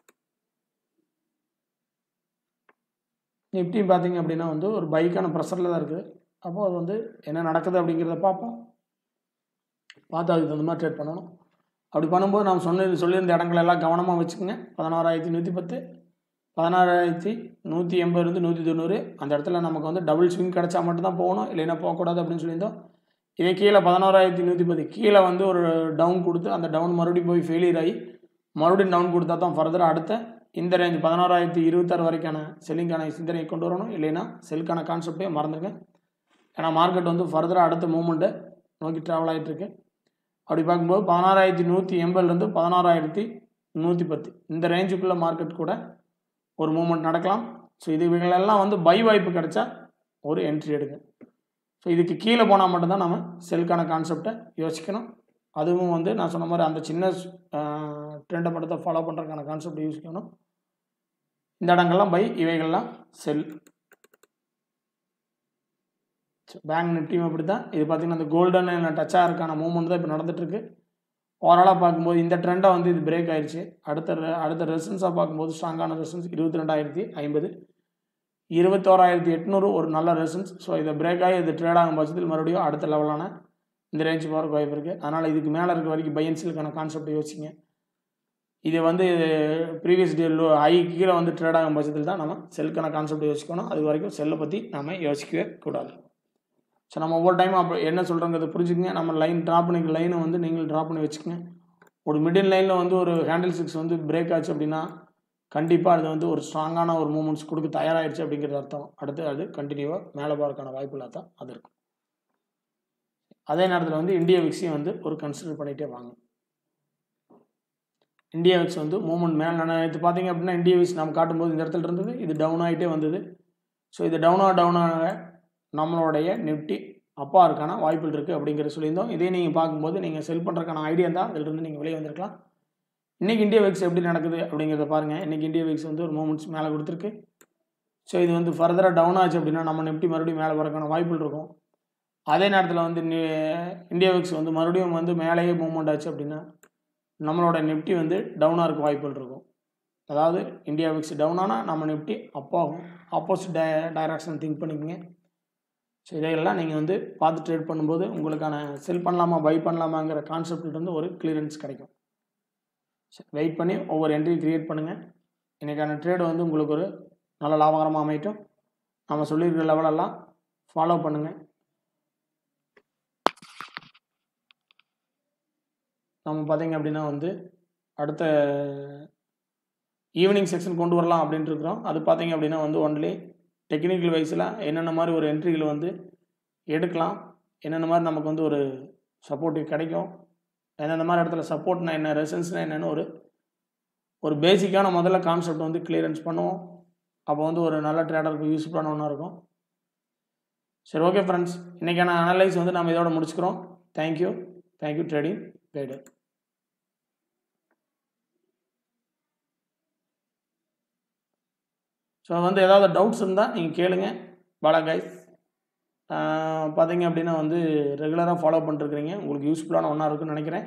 நிஃப்டியும் பார்த்தீங்க அப்படின்னா வந்து ஒரு பைக்கான ப்ரெஷரில் தான் இருக்குது அப்போது அது வந்து என்ன நடக்குது அப்படிங்கிறத பார்ப்போம் பார்த்து அதுக்கு தகுந்த மாதிரி ட்ரேட் பண்ணணும் அப்படி பண்ணும்போது நாம் சொன்ன சொல்லியிருந்த இடங்களெல்லாம் கவனமாக வச்சுக்கோங்க பதினோராயிரத்தி நூற்றி பத்து பதினாறாயிரத்தி நூற்றி எண்பதுலேருந்து நூற்றி தொண்ணூறு அந்த இடத்துல நமக்கு வந்து டபுள் ஸ்விங் கிடச்சா மட்டும்தான் போகணும் இல்லைன்னா போகக்கூடாது அப்படின்னு சொல்லியிருந்தோம் இதே கீழே பதினோராயிரத்தி நூற்றி பத்து கீழே வந்து ஒரு டவுன் கொடுத்து அந்த டவுன் மறுபடியும் போய் ஃபெயிலியர் ஆகி மறுபடியும் டவுன் கொடுத்தா தான் ஃபர்தராக அடுத்த இந்த ரேஞ்ச் பதினோராயிரத்தி இருபத்தாறு வரைக்கான செல்லிங்கான சிந்தனையை கொண்டு வரணும் இல்லைன்னா செல்லுக்கான கான்செப்டே மறந்துருங்க ஏன்னா மார்க்கெட் வந்து ஃபர்தராக அடுத்த மூமெண்ட்டை நோக்கி ட்ராவல் ஆகிட்டு இருக்கு அப்படி பார்க்கும்போது பதினாறாயிரத்தி நூற்றி எண்பதுலேருந்து பதினாறாயிரத்தி நூற்றி பத்து இந்த ரேஞ்சுக்குள்ளே மார்க்கெட் கூட ஒரு மூமெண்ட் நடக்கலாம் ஸோ இது இவங்களெல்லாம் வந்து பை வாய்ப்பு கிடைச்சா ஒரு என்ட்ரி எடுங்க ஸோ இதுக்கு கீழே போனால் மட்டும்தான் நம்ம செல்லுக்கான கான்செப்டை யோசிக்கணும் அதுவும் வந்து நான் சொன்ன மாதிரி அந்த சின்ன ட்ரெண்டை மட்டும் தான் ஃபாலோ பண்ணுறதுக்கான கான்செப்ட் யோசிக்கணும் இந்த இடங்கள்லாம் பை இவைகள்லாம் செல் பேங்க் நிஃப்டியும் அப்படி தான் இது பார்த்திங்கன்னா இந்த கோல்டன் டச்சாக இருக்கான மூவ்மெண்ட் தான் இப்போ நடந்துகிட்ருக்கு ஓவராலாக பார்க்கும்போது இந்த ட்ரெண்டை வந்து இது பிரேக் ஆயிடுச்சு அடுத்த re- அடுத்த ரெசன்ஸாக பார்க்கும்போது ஸ்ட்ராங்கான ரெசன்ஸ் இருபத்தி ரெண்டாயிரத்தி ஐம்பது இருபத்தோராயிரத்தி எட்நூறு ஒரு நல்ல ரெசன்ஸ் ஸோ இதை பிரேக் ஆகி இது ட்ரேட் ஆகும் பட்சத்தில் மறுபடியும் அடுத்த லெவலான இந்த ரேஞ்ச் போகிறக்கு வாய்ப்பு இருக்குது அதனால் இதுக்கு மேலே இருக்க வரைக்கும் பையன்ஸிலுக்கான கான்செப்ட் யோசிங்க இது வந்து ப்ரீவியஸ் டே லோ ஹை கீழே வந்து ட்ரேட் ஆகும் பட்சத்தில் தான் நம்ம செல்லுக்கான கான்செப்ட் யோசிக்கணும் அது வரைக்கும் செல்லை பற்றி நம்ம யோசிக்கவே கூடாது ஸோ நம்ம ஒவ்வொரு டைம் அப்போ என்ன சொல்கிறோங்கிறத புரிஞ்சுக்கங்க நம்ம லைன் ட்ராப் பண்ணிக்க லைனை வந்து நீங்கள் ட்ராப் பண்ணி வச்சுக்கோங்க ஒரு மிடில் லைனில் வந்து ஒரு ஹேண்டில் சிக்ஸ் வந்து பிரேக் ஆச்சு அப்படின்னா கண்டிப்பாக அது வந்து ஒரு ஸ்ட்ராங்கான ஒரு மூமெண்ட்ஸ் கொடுக்க தயாராகிடுச்சு அப்படிங்கிறது அர்த்தம் அடுத்து அது கண்டினியூவாக மேலே போகிறதுக்கான வாய்ப்புகள் தான் அது இருக்கும் அதே நேரத்தில் வந்து இந்தியா விக்ஸையும் வந்து ஒரு கன்சிடர் பண்ணிகிட்டே வாங்க இந்தியா விக்ஸ் வந்து மூமெண்ட் மேலே நான் இது பார்த்தீங்க அப்படின்னா இந்தியா விக்ஸ் நம்ம காட்டும்போது இந்த இடத்துல இருந்தது இது டவுன் ஆகிட்டே வந்தது ஸோ இது டவுனாக டவுனாக நம்மளுடைய நிஃப்டி அப்பா இருக்கான வாய்ப்புகள் இருக்குது அப்படிங்கிற சொல்லியிருந்தோம் இதே நீங்கள் பார்க்கும்போது நீங்கள் செல் பண்ணுறதுக்கான ஐடியா தான் அதிலிருந்து நீங்கள் வெளியே வந்திருக்கலாம் இன்றைக்கி இந்தியா விக்ஸ் எப்படி நடக்குது அப்படிங்கிறத பாருங்கள் இன்றைக்கி இந்தியா விக்ஸ் வந்து ஒரு மூமெண்ட்ஸ் மேலே கொடுத்துருக்கு ஸோ இது வந்து ஃபர்தராக டவுன் ஆச்சு அப்படின்னா நம்ம நிஃப்டி மறுபடியும் மேலே வரக்கான வாய்ப்புகள் இருக்கும் அதே நேரத்தில் வந்து நி- இந்தியா விக்ஸ் வந்து மறுபடியும் வந்து மேலேயே மூவ்மெண்ட் ஆச்சு அப்படின்னா நம்மளோட நிஃப்டி வந்து டவுனாக இருக்க வாய்ப்புகள் இருக்கும் அதாவது இந்தியா விக்ஸ் டவுன் ஆனால் நம்ம நிஃப்டி அப் ஆகும் ஆப்போசிட் டை டைரக்ஷன் திங்க் பண்ணிக்கங்க ஸோ இதையெல்லாம் நீங்கள் வந்து பார்த்து ட்ரேட் பண்ணும்போது உங்களுக்கான செல் பண்ணலாமா பை பண்ணலாமாங்கிற கான்செப்ட்லேருந்து ஒரு கிளியரன்ஸ் கிடைக்கும் சரி வெயிட் பண்ணி ஒவ்வொரு என்ட்ரி கிரியேட் பண்ணுங்கள் இன்றைக்கான ட்ரேடு வந்து உங்களுக்கு ஒரு நல்ல லாபகரமாக அமையட்டும் நம்ம சொல்லியிருக்கிற லெவலெல்லாம் ஃபாலோ பண்ணுங்கள் நம்ம பார்த்தீங்க அப்படின்னா வந்து அடுத்த ஈவினிங் செக்ஷன் கொண்டு வரலாம் அப்படின்ட்டு இருக்கிறோம் அது பார்த்தீங்க அப்படின்னா வந்து ஒன்லி டெக்னிக்கல் வைஸில் என்னென்ன மாதிரி ஒரு என்ட்ரிகள் வந்து எடுக்கலாம் என்னென்ன மாதிரி நமக்கு வந்து ஒரு சப்போர்ட்டிவ் கிடைக்கும் எந்தெந்த மாதிரி இடத்துல சப்போர்ட்னா என்ன ரெசன்ஸ்னா என்னென்னு ஒரு ஒரு பேசிக்கான முதல்ல கான்செப்ட் வந்து கிளியரன்ஸ் பண்ணுவோம் அப்போ வந்து ஒரு நல்ல ட்ரேடருக்கு யூஸ்ஃபுல்லான ஒன்றா இருக்கும் சரி ஓகே ஃப்ரெண்ட்ஸ் இன்றைக்கான அனலைஸ் வந்து நம்ம இதோட முடிச்சுக்கிறோம் thank you thank you trading guider so வந்து ஏதாவது டவுட்ஸ் இருந்தால் நீங்கள் கேளுங்க பாலா கைஸ் பார்த்தீங்க அப்படின்னா வந்து ரெகுலராக ஃபாலோ பண்ணிருக்கிறீங்க உங்களுக்கு யூஸ்ஃபுல்லான ஒன்றா இருக்குன்னு நினைக்கிறேன்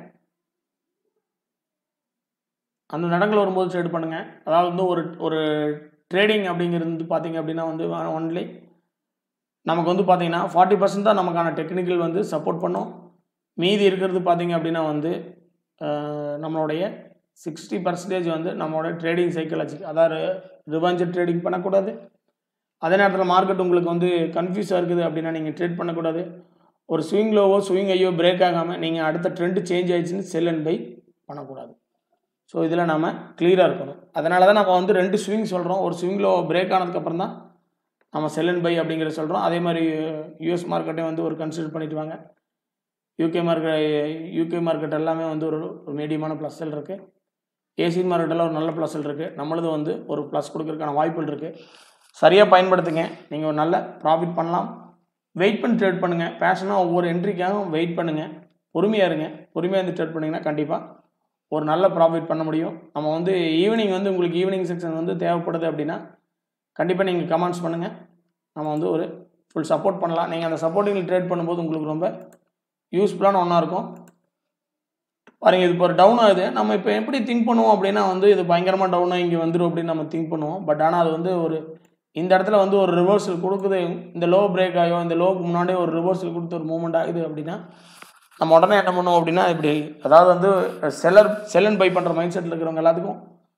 அந்த நடங்கள் வரும்போது ட்ரேட் பண்ணுங்கள் அதாவது வந்து ஒரு ஒரு ட்ரேடிங் அப்படிங்கிறது வந்து பார்த்தீங்க அப்படின்னா வந்து ஒன்லி நமக்கு வந்து பார்த்தீங்கன்னா ஃபார்ட்டி பர்சன்ட் தான் நமக்கான டெக்னிக்கல் வந்து சப்போர்ட் பண்ணும் மீதி இருக்கிறது பார்த்தீங்க அப்படின்னா வந்து அஹ், நம்மளுடைய சிக்ஸ்டி பர்சன்டேஜ் வந்து நம்மளோட ட்ரேடிங் சைக்காலஜி அதாவது ரிவஞ்சு ட்ரேடிங் பண்ணக்கூடாது அதே நேரத்தில் மார்க்கெட் உங்களுக்கு வந்து கன்ஃபியூஸாக இருக்குது அப்படின்னா நீங்கள் ட்ரேட் பண்ணக்கூடாது ஒரு ஸ்விங் லோவோ ஸ்விங் ஐயோ பிரேக் ஆகாமல் நீங்கள் அடுத்த ட்ரெண்டு சேஞ்ச் ஆயிடுச்சுன்னு செல் அண்ட் பை பண்ணக்கூடாது ஸோ இதில் நம்ம கிளியராக இருக்கணும் அதனால தான் நம்ம வந்து ரெண்டு ஸ்விங் சொல்கிறோம் ஒரு ஸ்விங் லோ பிரேக் ஆனதுக்கப்புறம் தான் நம்ம செல் அண்ட் பை அப்படிங்கிறத சொல்கிறோம் அதே மாதிரி யூஎஸ் மார்க்கெட்டையும் வந்து ஒரு கன்சிடர் பண்ணிட்டு வாங்க யூகே மார்க்கெட் யூகே மார்க்கெட் எல்லாமே வந்து ஒரு ஒரு மீடியமான ப்ளஸ்ஸில் இருக்குது ஏசியன் மார்க்கெட்டில் ஒரு நல்ல ப்ளஸ்ஸில் இருக்குது நம்மளது வந்து ஒரு ப்ளஸ் கொடுக்கறதுக்கான வாய்ப்புகள் இருக்குது சரியாக பயன்படுத்துங்க நீங்கள் ஒரு நல்ல ப்ராஃபிட் பண்ணலாம் வெயிட் பண்ணி ட்ரேட் பண்ணுங்கள் பேஷனாக ஒவ்வொரு என்ட்ரிக்காகவும் வெயிட் பண்ணுங்கள் பொறுமையாக இருங்க பொறுமையாக இருந்து ட்ரேட் பண்ணிங்கன்னா கண்டிப்பாக ஒரு நல்ல ப்ராஃபிட் பண்ண முடியும் நம்ம வந்து ஈவினிங் வந்து உங்களுக்கு ஈவினிங் செக்ஷன் வந்து தேவைப்படுது அப்படின்னா கண்டிப்பாக நீங்கள் கமெண்ட்ஸ் பண்ணுங்கள் நம்ம வந்து ஒரு ஃபுல் சப்போர்ட் பண்ணலாம் நீங்கள் அந்த சப்போர்ட்டிங்கில் ட்ரேட் பண்ணும்போது உங்களுக்கு ரொம்ப யூஸ்ஃபுல்லான ஒன்றா இருக்கும் பாருங்க இது இப்போ ஒரு டவுன் ஆகுது நம்ம இப்போ எப்படி திங்க் பண்ணுவோம் அப்படின்னா வந்து இது பயங்கரமாக டவுனாக இங்கே வந்துடும் அப்படின்னு நம்ம திங்க் பண்ணுவோம் பட் ஆனால் அது வந்து ஒரு இந்த இடத்துல வந்து ஒரு ரிவர்சல் கொடுக்குது இந்த லோ பிரேக் ஆகியோ இந்த லோவுக்கு முன்னாடியே ஒரு ரிவர்சல் கொடுத்து ஒரு மூவ்மெண்ட் ஆகுது அப்படின்னா நம்ம உடனே என்ன பண்ணுவோம் அப்படின்னா இப்படி அதாவது வந்து செல்லர் செல் அண்ட் பை பண்ணுற மைண்ட் செட்டில் இருக்கிறவங்க எல்லாத்துக்கும்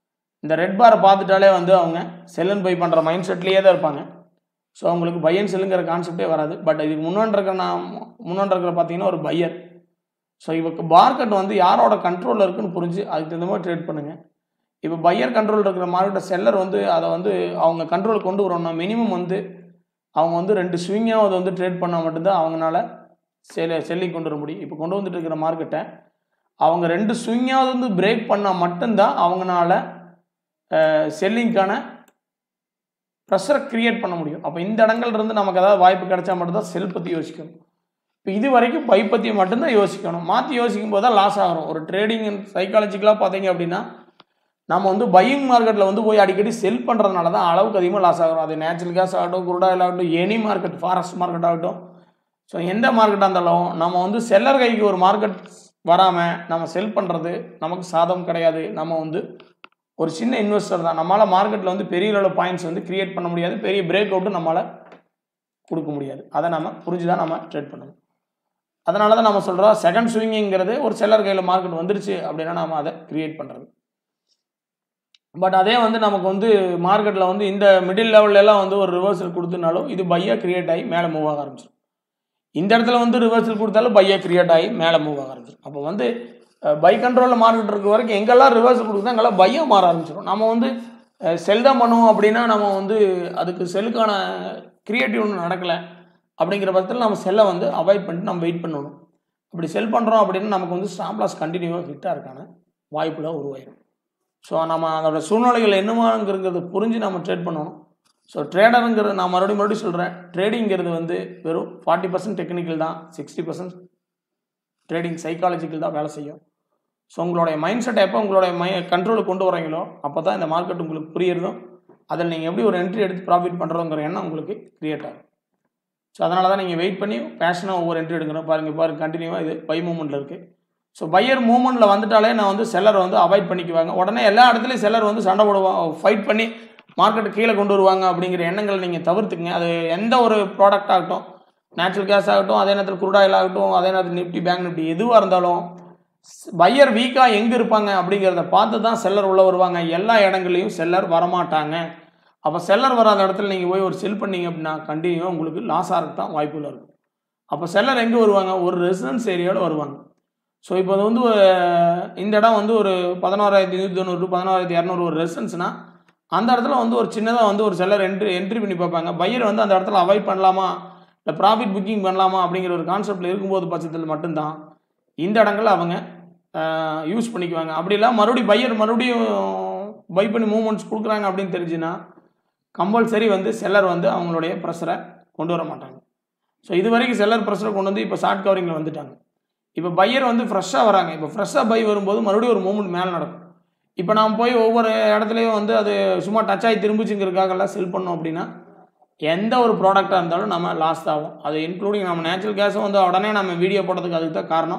இந்த ரெட் பாரை பார்த்துட்டாலே வந்து அவங்க செல் அண்ட் பை பண்ணுற மைண்ட் செட்லேயே தான் இருப்பாங்க ஸோ அவங்களுக்கு பை அண்ட் செல்லுங்கிற கான்செப்டே வராது பட் இதுக்கு முன்னாடி இருக்கிற நான் முன்னாடி இருக்கிற பார்த்தீங்கன்னா ஒரு பையர் ஸோ இப்போ மார்க்கெட் வந்து யாரோட கண்ட்ரோலில் இருக்குன்னு புரிஞ்சு அதுக்கு தகுந்த மாதிரி ட்ரேட் பண்ணுங்கள் இப்போ பையர் கண்ட்ரோல் இருக்கிற மார்க்கெட்டை செல்லர் வந்து அதை வந்து அவங்க கண்ட்ரோல் கொண்டு வரணும்னா மினிமம் வந்து அவங்க வந்து ரெண்டு ஸ்விங்காக அதை வந்து ட்ரேட் பண்ணால் மட்டும்தான் அவங்களால செல் செல்லிங் கொண்டு வர முடியும் இப்போ கொண்டு வந்துட்டு இருக்கிற மார்க்கெட்டை அவங்க ரெண்டு ஸ்விங்காவது வந்து பிரேக் பண்ணால் மட்டும்தான் அவங்களால செல்லிங்க்கான ப்ரெஷரை க்ரியேட் பண்ண முடியும் அப்போ இந்த இடங்கள்ல இருந்து நமக்கு ஏதாவது வாய்ப்பு கிடைச்சா மட்டும்தான் செல் பற்றி யோசிக்கணும் இப்போ இது வரைக்கும் பை பற்றி மட்டும்தான் யோசிக்கணும் மாற்றி யோசிக்கும் போது தான் லாஸ் ஆகிறோம் ஒரு ட்ரேடிங் சைக்காலஜிக்கலாக பார்த்தீங்க அப்படின்னா நம்ம வந்து பையிங் மார்க்கெட்டில் வந்து போய் அடிக்கடி செல் பண்ணுறதுனால தான் அளவுக்கு அதிகமாக லாஸ் ஆகிறோம் அது நேச்சுரல் கேஸ் ஆகட்டும் குருடாயில் ஆகட்டும் எனி மார்க்கெட் ஃபாரஸ்ட் மார்க்கெட் ஆகட்டும் ஸோ எந்த மார்க்கெட்டாக இருந்தாலும் நம்ம வந்து செல்லர் கைக்கு ஒரு மார்க்கெட் வராமல் நம்ம செல் பண்ணுறது நமக்கு சாதம் கிடையாது நம்ம வந்து ஒரு சின்ன இன்வெஸ்டர் தான் நம்மளால் மார்க்கெட்டில் வந்து பெரிய அளவு பாயிண்ட்ஸ் வந்து கிரியேட் பண்ண முடியாது பெரிய பிரேக் அவுட்டும் நம்மளால் கொடுக்க முடியாது அதை நம்ம புரிஞ்சு தான் நம்ம ட்ரேட் பண்ணணும் அதனால தான் நம்ம சொல்கிறோம் செகண்ட் ஸ்விங்கிங்கிறது ஒரு செல்லர் கையில் மார்க்கெட் வந்துருச்சு அப்படின்னா நம்ம அதை கிரியேட் பண்ணுறது பட் அதே வந்து நமக்கு வந்து மார்க்கெட்டில் வந்து இந்த மிடில் லெவல்லலாம் வந்து ஒரு ரிவர்சல் கொடுத்தனாலும் இது பையாக கிரியேட் ஆகி மேலே மூவ் ஆக ஆரம்பிச்சிடும் இந்த இடத்துல வந்து ரிவர்சல் கொடுத்தாலும் பையாக கிரியேட் ஆகி மேலே மூவ் ஆக ஆரம்பிச்சிடும் அப்போ வந்து பை கண்ட்ரோலில் மார்க்கெட் இருக்க வரைக்கும் எங்கெல்லாம் ரிவர்சல் கொடுக்குதோ அங்கெல்லாம் பையாக மாற ஆரம்பிச்சிடும் நம்ம வந்து செல் தான் பண்ணுவோம் அப்படின்னா நம்ம வந்து அதுக்கு செல்லுக்கான கிரியேட்டிவ் ஒன்றும் நடக்கலை அப்படிங்கிற பட்சத்தில் நம்ம செல்லை வந்து அவாய்ட் பண்ணிட்டு நம்ம வெயிட் பண்ணணும் அப்படி செல் பண்ணுறோம் அப்படின்னா நமக்கு வந்து ஸ்டாப் லாஸ் கண்டினியூவாக ஹிட்டாக இருக்கான வாய்ப்புலாம் உருவாயிடும் ஸோ நம்ம அதோட சூழ்நிலைகள் என்னவாங்கிறத புரிஞ்சு நம்ம ட்ரேட் பண்ணணும் ஸோ ட்ரேடருங்கிறது நான் மறுபடியும் மறுபடியும் சொல்கிறேன் ட்ரேடிங்கிறது வந்து வெறும் ஃபார்ட்டி பர்சன்ட் டெக்னிக்கல் தான் சிக்ஸ்டி பர்சன்ட் ட்ரேடிங் சைக்காலஜிக்கல் தான் வேலை செய்யும் ஸோ உங்களுடைய மைண்ட் செட்டை எப்போ உங்களுடைய மை கண்ட்ரோலுக்கு கொண்டு வரீங்களோ அப்போ தான் இந்த மார்க்கெட் உங்களுக்கு புரியுறதும் அதில் நீங்கள் எப்படி ஒரு என்ட்ரி எடுத்து ப்ராஃபிட் பண்ணுறோங்கிற எண்ணம் உங்களுக்கு க்ரியேட் ஆகும் ஸோ அதனால தான் நீங்கள் வெயிட் பண்ணி பேஷனாக ஒவ்வொரு என்ட்ரி எடுக்கணும் பாருங்கள் பாருங்கள் கண்டினியூவாக இது பை மூமெண்ட்டில் இருக்குது ஸோ பையர் மூமெண்ட்டில் வந்துட்டாலே நான் வந்து செல்லர் வந்து அவாய்ட் பண்ணிக்குவாங்க உடனே எல்லா இடத்துலையும் செல்லர் வந்து சண்டை போடுவாங்க ஃபைட் பண்ணி மார்க்கெட்டை கீழே கொண்டு வருவாங்க அப்படிங்கிற எண்ணங்களை நீங்கள் தவிர்த்துக்குங்க அது எந்த ஒரு ப்ராடக்ட் ஆகட்டும் நேச்சுரல் கேஸ் ஆகட்டும் அதே நேரத்தில் குருடாயில் ஆகட்டும் அதே நேரத்தில் நிஃப்டி பேங்க் நிஃப்டி எதுவாக இருந்தாலும் பையர் வீக்காக எங்கே இருப்பாங்க அப்படிங்கிறத பார்த்து தான் செல்லர் உள்ளே வருவாங்க எல்லா இடங்கள்லையும் செல்லர் வரமாட்டாங்க அப்போ செல்லர் வராத இடத்துல நீங்கள் போய் ஒரு செல் பண்ணீங்க அப்படின்னா கண்டினியூவாக உங்களுக்கு லாஸ் ஆகிறதுக்கு தான் வாய்ப்புகள் இருக்கும் அப்போ செல்லர் எங்கே வருவாங்க ஒரு ரெசிடென்ஸ் ஏரியாவில் வருவாங்க ஸோ இப்போ அது வந்து இந்த இடம் வந்து ஒரு பதினோராயிரத்தி நூற்றி தொண்ணூறு பதினோராயிரத்தி இரநூறு ஒரு ரெசிடென்ஸ்னா அந்த இடத்துல வந்து ஒரு சின்னதாக வந்து ஒரு செல்லர் என்ட்ரி என்ட்ரி பண்ணி பார்ப்பாங்க பையர் வந்து அந்த இடத்துல அவாய்ட் பண்ணலாமா இல்லை ப்ராஃபிட் புக்கிங் பண்ணலாமா அப்படிங்கிற ஒரு கான்செப்டில் இருக்கும்போது பட்சத்தில் மட்டும்தான் இந்த இடங்களில் அவங்க யூஸ் பண்ணிக்குவாங்க அப்படிலாம் மறுபடியும் பையர் மறுபடியும் பை பண்ணி மூவ்மெண்ட்ஸ் கொடுக்குறாங்க அப்படின்னு தெரிஞ்சுன்னா கம்பல்சரி வந்து செல்லர் வந்து அவங்களுடைய ப்ரெஷரை கொண்டு வர மாட்டாங்க ஸோ இது வரைக்கும் செல்லர் ப்ரெஷரை கொண்டு வந்து இப்போ ஷார்ட் கவரிங்கில் வந்துட்டாங்க இப்போ பையர் வந்து ஃப்ரெஷ்ஷாக வராங்க இப்போ ஃப்ரெஷ்ஷாக பை வரும்போது மறுபடியும் ஒரு மூமெண்ட் மேலே நடக்கும் இப்போ நாம் போய் ஒவ்வொரு இடத்துலையும் வந்து அது சும்மா டச் ஆகி திரும்பிச்சுங்கிறதுக்காகலாம் செல் பண்ணோம் அப்படின்னா எந்த ஒரு ப்ராடக்டாக இருந்தாலும் நம்ம லாஸ் ஆகும் அது இன்க்ளூடிங் நம்ம நேச்சுரல் கேஸும் வந்து உடனே நம்ம வீடியோ போட்டதுக்கு அதுக்கு தான் காரணம்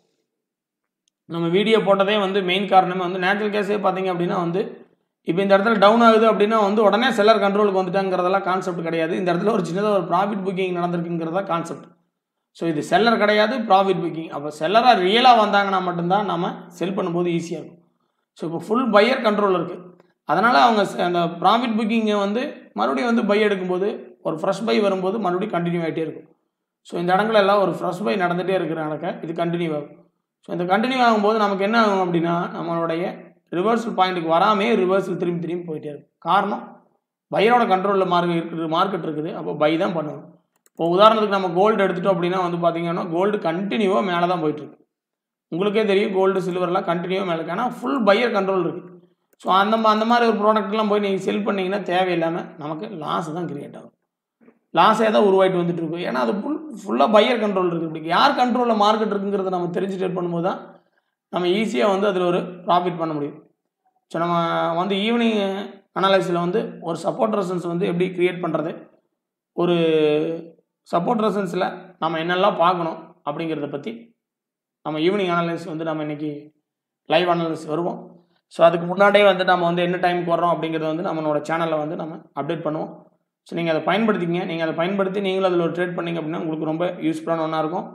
நம்ம வீடியோ போட்டதே வந்து மெயின் காரணமே வந்து நேச்சுரல் கேஸே பார்த்தீங்க அப்படின்னா வந்து இப்போ இந்த இடத்துல டவுன் ஆகுது அப்படின்னா வந்து உடனே செல்லர் கண்ட்ரோலுக்கு வந்துட்டாங்கிறதெல்லாம் கான்செப்ட் கிடையாது இந்த இடத்துல ஒரு சின்னதாக ஒரு ப்ராஃபிட் புக்கிங் நடந்திருக்குங்கிறதா கான்செப்ட் ஸோ இது செல்லர் கிடையாது ப்ராஃபிட் புக்கிங் அப்போ செல்லராக ரியலாக வந்தாங்கன்னா மட்டும்தான் நம்ம செல் பண்ணும்போது ஈஸியாக இருக்கும் ஸோ இப்போ ஃபுல் பையர் கண்ட்ரோல் இருக்குது அதனால் அவங்க அந்த ப்ராஃபிட் புக்கிங்கை வந்து மறுபடியும் வந்து பை எடுக்கும்போது ஒரு ஃப்ரெஷ் பை வரும்போது மறுபடியும் கண்டினியூ ஆகிட்டே இருக்கும் ஸோ இந்த இடங்கள் எல்லாம் ஒரு ஃப்ரெஷ் பை நடந்துகிட்டே இருக்கிற நடக்க இது கண்டினியூ ஆகும் ஸோ இந்த கண்டினியூ ஆகும்போது நமக்கு என்ன ஆகும் அப்படின்னா நம்மளுடைய ரிவர்சல் பாயிண்ட்டுக்கு வராமே ரிவர்சல் திரும்பி திரும்பி போயிட்டே இருக்கும் காரணம் பையரோட கண்ட்ரோலில் மார்க்கெட் இருக்குது மார்க்கெட் இருக்குது அப்போ பை தான் பண்ணணும் இப்போ உதாரணத்துக்கு நம்ம கோல்டு எடுத்துட்டோம் அப்படின்னா வந்து பார்த்தீங்கன்னா கோல்டு கண்டினியூவாக மேலே தான் போயிட்டுருக்கு உங்களுக்கே தெரியும் கோல்டு சில்வர்லாம் கண்டினியூவாக மேலே இருக்குது ஆனால் ஃபுல் பையர் கண்ட்ரோல் இருக்குது ஸோ அந்த அந்த மாதிரி ஒரு ப்ராடக்ட்லாம் போய் நீங்கள் செல் பண்ணிங்கன்னா தேவையில்லாமல் நமக்கு லாஸ் தான் கிரியேட் ஆகும் லாஸே தான் உருவாயிட்டு வந்துட்டு இருக்கும் ஏன்னா அது ஃபுல் ஃபுல்லாக பையர் கண்ட்ரோல் இருக்குது இப்படி யார் கண்ட்ரோலில் மார்க்கெட் இருக்குங்கிறத நம்ம தெரிஞ்சு ட்ரேட் பண்ணும்போது தான் நம்ம ஈஸியாக வந்து அதில் ஒரு ப்ராஃபிட் பண்ண முடியும் ஸோ நம்ம வந்து ஈவினிங் அனாலிசிஸில் வந்து ஒரு சப்போர்ட் ரெசன்ஸ் வந்து எப்படி க்ரியேட் பண்ணுறது ஒரு சப்போர்ட் ரெசன்ஸில் நம்ம என்னெல்லாம் பார்க்கணும் அப்படிங்கிறத பற்றி நம்ம ஈவினிங் அனாலிசிஸ் வந்து நம்ம இன்றைக்கி லைவ் அனாலிசிஸ் வருவோம் ஸோ அதுக்கு முன்னாடியே வந்து நம்ம வந்து என்ன டைமுக்கு வரோம் அப்படிங்கிறத வந்து நம்மளோட சேனலில் வந்து நம்ம அப்டேட் பண்ணுவோம் ஸோ நீங்கள் அதை பயன்படுத்திக்கிங்க நீங்கள் அதை பயன்படுத்தி நீங்களும் அதில் ஒரு ட்ரேட் பண்ணிங்க அப்படின்னா உங்களுக்கு ரொம்ப யூஸ்ஃபுல்லான ஒன்றா இருக்கும்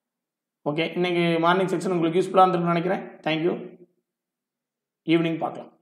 ஓகே இன்றைக்கி மார்னிங் செக்ஷன் உங்களுக்கு யூஸ்ஃபுல்லாக இருந்திருக்குன்னு நினைக்கிறேன் தேங்க்யூ ஈவினிங் பார்க்கலாம்